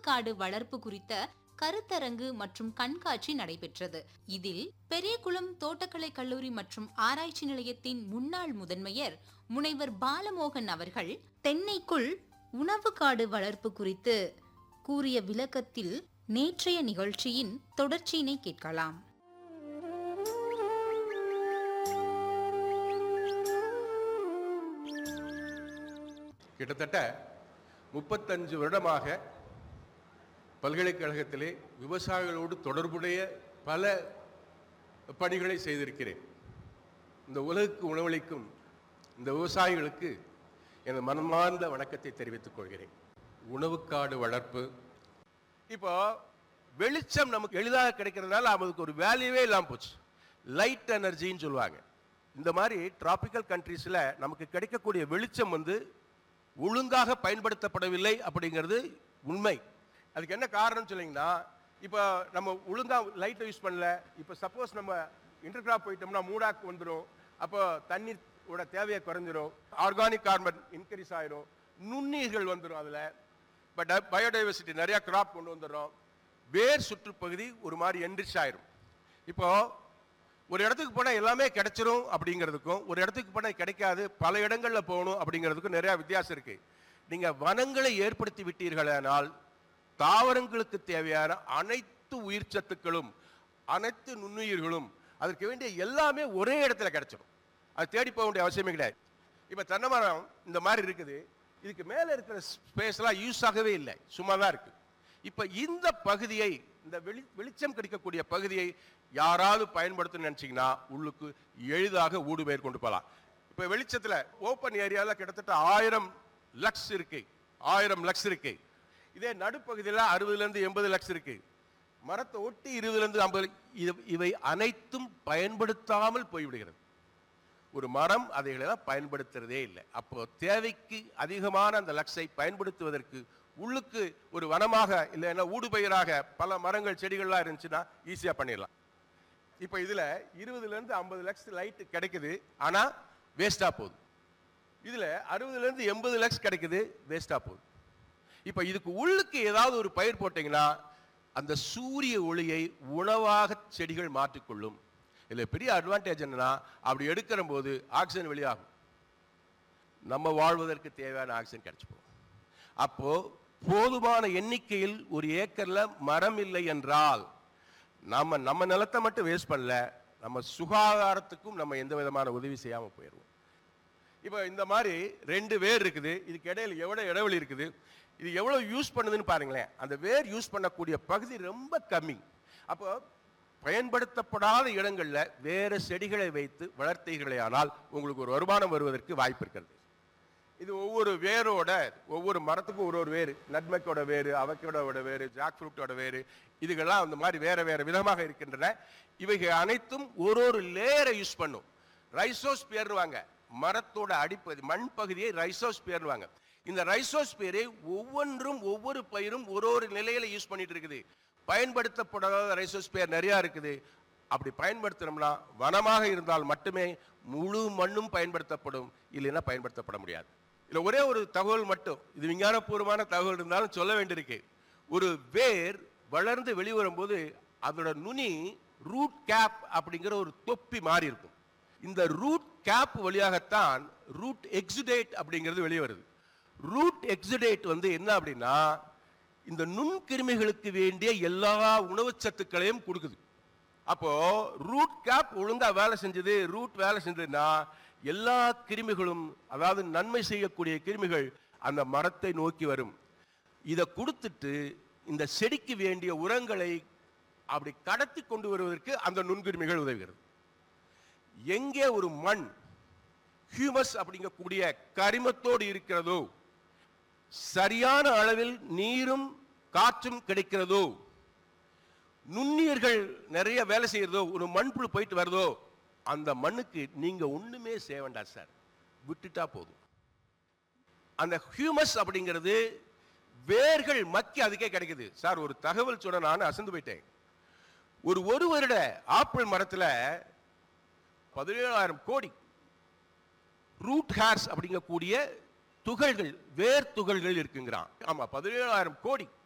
காடு வளர்ப்பு குறித்த கருத்தரங்கு மற்றும் கண்காட்சி நடைபெற்றது இதில் பெரியகுளம் தோட்டக்கலை கல்லூரி மற்றும் ஆராய்ச்சி நிலையத்தின் முன்னாள் முதன்மையர் முனைவர் பாலமோகன் அவர்கள் தென்னைக்குள் உணவு காடு வளர்ப்பு குறித்து கூறிய விளக்கத்தில் நேற்றைய நிகழ்ச்சியின் தொடர்ச்சியினை கேட்கலாம் கிட்டத்தட்ட முப்பத்தஞ்சு வருடமாக பல்கலைக்கழகத்திலே விவசாயிகளோடு தொடர்புடைய பல பணிகளை செய்திருக்கிறேன் இந்த உலகுக்கு உணவளிக்கும் இந்த விவசாயிகளுக்கு எனது மனமார்ந்த வணக்கத்தை தெரிவித்துக் கொள்கிறேன் உணவுக்காடு வளர்ப்பு இப்போ வெளிச்சம் நமக்கு எளிதாக கிடைக்கிறதுனால அதுக்கு ஒரு வேல்யூவே இல்லாமல் போச்சு லைட் எனர்ஜின்னு சொல்லுவாங்க இந்த மாதிரி டிராபிக்கல் கண்ட்ரீஸில் நமக்கு கிடைக்கக்கூடிய வெளிச்சம் வந்து ஒழுங்காக பயன்படுத்தப்படவில்லை அப்படிங்கிறது உண்மை அதுக்கு என்ன காரணம் சொன்னீங்கன்னா இப்போ நம்ம ஒழுங்காக லைட்டை யூஸ் பண்ணல இப்போ சப்போஸ் நம்ம இன்டர்கிராப் போயிட்டோம்னா மூடாக்கு வந்துடும் அப்போ தண்ணீரோட தேவையை குறைஞ்சிரும் ஆர்கானிக் கார்பன் இன்க்ரீஸ் ஆயிரும் நுண்ணீர்கள் வந்துடும் அதில் பட் பயோடைவர்சிட்டி நிறைய கிராப் கொண்டு வந்துடுறோம் வேர் சுற்றுப்பகுதி ஒரு மாதிரி என்ரிச் ஆயிரும் இப்போ ஒரு இடத்துக்கு போனால் எல்லாமே கிடைச்சிரும் அப்படிங்கிறதுக்கும் ஒரு இடத்துக்கு போனால் கிடைக்காது பல இடங்களில் போகணும் அப்படிங்கிறதுக்கும் நிறைய வித்தியாசம் இருக்கு நீங்க வனங்களை ஏற்படுத்தி விட்டீர்களானால் தாவரங்களுக்கு தேவையான அனைத்து உயிர் சத்துக்களும் அனைத்து நுண்ணுயிர்களும் அதற்கு வேண்டிய எல்லாமே ஒரே இடத்துல கிடைச்சிடும் அது தேடி போக வேண்டிய அவசியமே கிடையாது இப்போ தென்னை மரம் இந்த மாதிரி இருக்குது இதுக்கு மேலே இருக்கிற ஸ்பேஸ்லாம் யூஸ் ஆகவே இல்லை சும்மா தான் இருக்கு இப்போ இந்த பகுதியை இந்த வெளி வெளிச்சம் கிடைக்கக்கூடிய பகுதியை யாராவது பயன்படுத்தணும்னு நினச்சிங்கன்னா உள்ளுக்கு எளிதாக ஊடுபெயர் கொண்டு போகலாம் இப்போ வெளிச்சத்தில் ஓப்பன் ஏரியாவில் கிட்டத்தட்ட ஆயிரம் லக்ஸ் இருக்கு ஆயிரம் லக்ஸ் இருக்கு இதே நடுப்பகுதியில் அறுபதுலேருந்து எண்பது லக்ஸ் இருக்கு மரத்தை ஒட்டி இருபதுலேருந்து ஐம்பது இது- இவை அனைத்தும் பயன்படுத்தாமல் போய்விடுகிறது ஒரு மரம் அதைகளெல்லாம் பயன்படுத்துறதே இல்லை அப்போ தேவைக்கு அதிகமான அந்த லக்ஸை பயன்படுத்துவதற்கு உள்ளுக்கு ஒரு வனமாக இல்லைன்னா ஊடுபயிராக பல மரங்கள் செடிகள்லாம் இருந்துச்சுன்னா ஈஸியாக பண்ணிடலாம் இப்போ இதில் இருபதுலேருந்து ஐம்பது லக்ஸ் லைட் கிடைக்குது ஆனால் வேஸ்ட்டாக போகுது இதில் அறுபதுலேருந்து எண்பது லக்ஸ் கிடைக்குது வேஸ்ட்டாக போகுது இப்போ இதுக்கு உள்ளுக்கு ஏதாவது ஒரு பயிர் போட்டிங்கன்னா அந்த சூரிய ஒளியை உணவாக செடிகள் மாற்றிக்கொள்ளும் இதில் பெரிய அட்வான்டேஜ் என்னன்னா அப்படி எடுக்கிற போது ஆக்சிஜன் வெளியாகும் நம்ம வாழ்வதற்கு தேவையான ஆக்சிஜன் கிடைச்சு போகும் அப்போ போதுமான எண்ணிக்கையில் ஒரு ஏக்கர்ல மரம் இல்லை என்றால் நம்ம நம்ம நிலத்தை மட்டும் வேஸ்ட் பண்ணல நம்ம சுகாதாரத்துக்கும் நம்ம எந்த விதமான உதவி செய்யாம போயிடுவோம் இப்போ இந்த மாதிரி ரெண்டு வேர் இருக்குது இதுக்கு இடையில எவ்வளவு இடைவெளி இருக்குது இது எவ்வளவு யூஸ் பண்ணுதுன்னு பாருங்களேன் அந்த வேர் யூஸ் பண்ணக்கூடிய பகுதி ரொம்ப கம்மி அப்போ பயன்படுத்தப்படாத இடங்கள்ல வேற செடிகளை வைத்து வளர்த்தீர்களே ஆனால் உங்களுக்கு ஒரு வருமானம் வருவதற்கு வாய்ப்பு இருக்கிறது இது ஒவ்வொரு வேரோட ஒவ்வொரு மரத்துக்கும் ஒரு ஒரு வேறு நட்மக்கோட வேறு அவக்கோட வேறு ஜாக் ஃப்ரூட்டோட வேறு இதுகெல்லாம் அந்த மாதிரி வேற வேற விதமாக இருக்கின்றன இவைகள் அனைத்தும் ஒரு ஒரு லேயரை யூஸ் பண்ணும் ரைசோஸ்பியர்வாங்க மரத்தோட அடிப்பகுதி மண் பகுதியை ரைசோஸ்பியர்வாங்க இந்த ரைசோஸ்பியரை ஒவ்வொன்றும் ஒவ்வொரு பயிரும் ஒரு ஒரு நிலையில யூஸ் பண்ணிட்டு இருக்குது பயன்படுத்தப்படாத ரைசோஸ்பியர் நிறைய இருக்குது அப்படி பயன்படுத்தினோம்னா வனமாக இருந்தால் மட்டுமே முழு மண்ணும் பயன்படுத்தப்படும் இல்லைன்னா பயன்படுத்தப்பட முடியாது இதுல ஒரே ஒரு தகவல் மட்டும் இது விஞ்ஞானபூர்வமான தகவல் இருந்தாலும் சொல்ல வேண்டியிருக்கு ஒரு வேர் வளர்ந்து வெளிவரும்போது அதோட நுனி ரூட் கேப் அப்படிங்கிற ஒரு தொப்பி மாறி இருக்கும் இந்த ரூட் கேப் வழியாகத்தான் ரூட் எக்ஸுடேட் அப்படிங்கிறது வெளியே வருது ரூட் எக்ஸுடேட் வந்து என்ன அப்படின்னா இந்த நுண்கிருமிகளுக்கு வேண்டிய எல்லா உணவுச் சத்துக்களையும் கொடுக்குது அப்போ ரூட் கேப் ஒழுங்கா வேலை செஞ்சது ரூட் வேலை செஞ்சதுன்னா எல்லா கிருமிகளும் அதாவது நன்மை செய்யக்கூடிய கிருமிகள் அந்த மரத்தை நோக்கி வரும் இதை கொடுத்துட்டு இந்த செடிக்கு வேண்டிய உரங்களை அப்படி கடத்தி கொண்டு வருவதற்கு அந்த நுண்கிருமிகள் உதவுகிறது எங்கே ஒரு மண் ஹியூமஸ் அப்படிங்கக்கூடிய கரிமத்தோடு இருக்கிறதோ சரியான அளவில் நீரும் காற்றும் கிடைக்கிறதோ நுண்ணுயிர்கள் நிறைய வேலை செய்யறதோ ஒரு மண்புழு போயிட்டு வருதோ அந்த மண்ணுக்கு நீங்க ஒண்ணுமே செய்ய வேண்டாம் சார் விட்டுட்டா போதும் அந்த ஹியூமஸ் அப்படிங்கிறது வேர்கள் மக்கி அதுக்கே கிடைக்குது சார் ஒரு தகவல் சொல்ல நான் அசந்து போயிட்டேன் ஒரு ஒரு வருட ஆப்பிள் மரத்துல பதினேழாயிரம் கோடி ரூட் ஹேர்ஸ் அப்படிங்கக்கூடிய துகள்கள் வேர் துகள்கள் இருக்குங்கிறான் ஆமா பதினேழாயிரம் கோடி